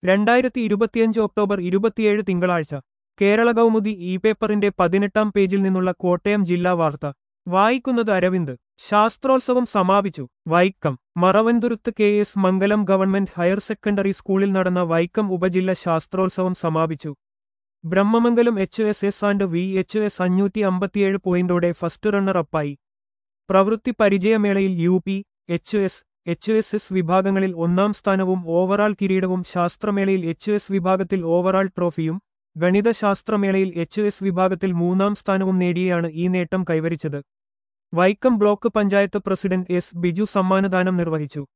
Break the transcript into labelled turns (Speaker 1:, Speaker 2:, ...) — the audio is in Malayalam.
Speaker 1: രണ്ടായിരത്തി ഇരുപത്തിയഞ്ച് ഒക്ടോബർ ഇരുപത്തിയേഴ് തിങ്കളാഴ്ച കേരള കൗമുദി ഇ പേപ്പറിന്റെ പതിനെട്ടാം പേജിൽ നിന്നുള്ള കോട്ടയം ജില്ലാ വാർത്ത വായിക്കുന്നത് അരവിന്ദ് ശാസ്ത്രോത്സവം സമാപിച്ചു Vaikom Maravanthuruthu K S Mangalam government higher secondary സ്കൂളിൽ നടന്ന വൈക്കം ഉപജില്ല ശാസ്ത്രോത്സവം സമാപിച്ചു Brahmamangalam H S S and V H S അഞ്ഞൂറ്റി അമ്പത്തിയേഴ് പോയിന്റോടെ ഫസ്റ്റ് റണ്ണർ അപ്പായി പ്രവൃത്തി പരിചയമേളയിൽ U P H S H S S വിഭാഗങ്ങളിൽ ഒന്നാം സ്ഥാനവും ഓവറാൾ കിരീടവും ശാസ്ത്രമേളയിൽ എച്ച് എസ് വിഭാഗത്തിൽ ഓവറാൾ ട്രോഫിയും ഗണിതശാസ്ത്രമേളയിൽ എച്ച് എസ് വിഭാഗത്തിൽ മൂന്നാം സ്ഥാനവും നേടിയാണ് ഈ നേട്ടം കൈവരിച്ചത് Vaikom block panchayat president S Biju സമ്മാനദാനം നിർവഹിച്ചു